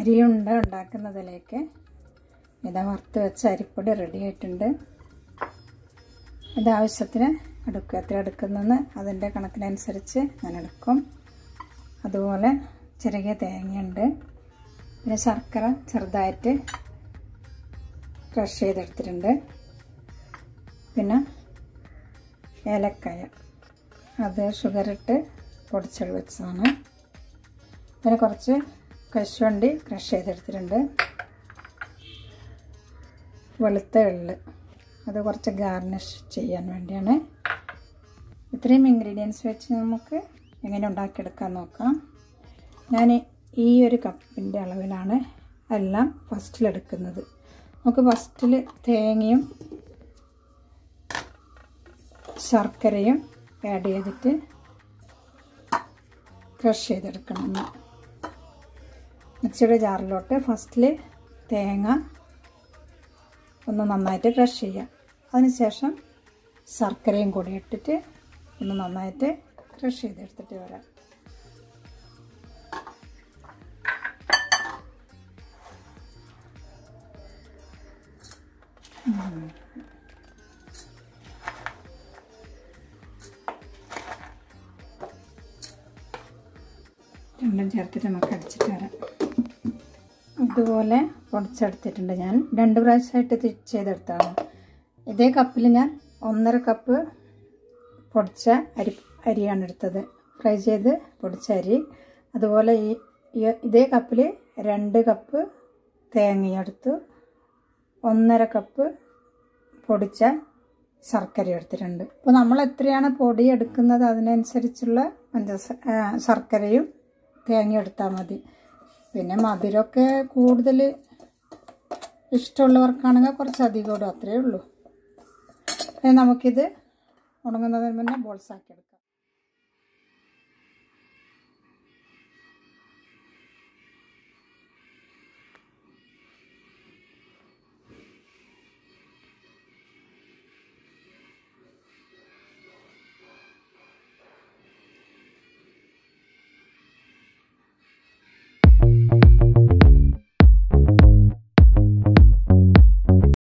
അരിയുണ്ട ഉണ്ടാക്കുന്നതിലേക്ക് ഇതാ വറുത്ത് വെച്ച അരിപ്പൊടി റെഡി ആയിട്ടുണ്ട് ഇത് ആവശ്യത്തിന് എടുക്കുക എത്ര എടുക്കുന്നെന്ന് അതിൻ്റെ കണക്കിനനുസരിച്ച് ഞാൻ എടുക്കും അതുപോലെ ചെറിയ തേങ്ങയുണ്ട് പിന്നെ ശർക്കര ചെറുതായിട്ട് ക്രഷ് ചെയ്തെടുത്തിട്ടുണ്ട് പിന്നെ ഏലക്കായ അത് ഷുഗറിട്ട് പൊടിച്ചെളി വെച്ചതാണ് പിന്നെ കുറച്ച് കശുവണ്ടി ക്രഷ് ചെയ്തെടുത്തിട്ടുണ്ട് വെളുത്ത എള്ള് അത് കുറച്ച് ഗാർണിഷ് ചെയ്യാൻ വേണ്ടിയാണ് ഇത്രയും ഇൻഗ്രീഡിയൻസ് വെച്ച് നമുക്ക് എങ്ങനെ ഉണ്ടാക്കിയെടുക്കാൻ നോക്കാം ഞാൻ ഈ ഒരു കപ്പിൻ്റെ അളവിലാണ് എല്ലാം ഫസ്റ്റിലെടുക്കുന്നത് നമുക്ക് ഫസ്റ്റിൽ തേങ്ങയും ശർക്കരയും ആഡ് ചെയ്തിട്ട് ക്രഷ് ചെയ്തെടുക്കണം മിക്സിയുടെ ജാറിലോട്ട് ഫസ്റ്റിൽ തേങ്ങ ഒന്ന് നന്നായിട്ട് ക്രഷ് ചെയ്യാം അതിനുശേഷം ശർക്കരയും കൂടി ഇട്ടിട്ട് ഒന്ന് നന്നായിട്ട് ക്രഷ് ചെയ്തെടുത്തിട്ട് വരാം രണ്ടും ചേർത്തിട്ട് നമുക്ക് അടിച്ചിട്ട് വരാം അതുപോലെ പൊടിച്ചെടുത്തിട്ടുണ്ട് ഞാൻ രണ്ട് പ്രാവശ്യമായിട്ട് ഇത് ചെയ്തെടുത്താണ് ഇതേ കപ്പിൽ ഞാൻ ഒന്നര കപ്പ് പൊടിച്ച അരി അരിയാണ് എടുത്തത് ഫ്രൈ ചെയ്ത് പൊടിച്ച അരി അതുപോലെ ഈ ഈ- ഇതേ കപ്പിൽ രണ്ട് കപ്പ് തേങ്ങയെടുത്തു ഒന്നര കപ്പ് പൊടിച്ച ശർക്കര എടുത്തിട്ടുണ്ട് അപ്പോൾ നമ്മൾ എത്രയാണ് പൊടി എടുക്കുന്നത് അതിനനുസരിച്ചുള്ള പഞ്ചസ ആ, ശർക്കരയും തേങ്ങ എടുത്താൽ മതി പിന്നെ മധുരമൊക്കെ കൂടുതൽ ഇഷ്ടമുള്ളവർക്കാണെങ്കിൽ കുറച്ച് അധികം ഇടും അത്രയേ ഉള്ളൂ ഇനി നമുക്കിത് ഉണങ്ങുന്നതിന് മുന്നേ ബോൾസ് ആക്കി എടുക്കാം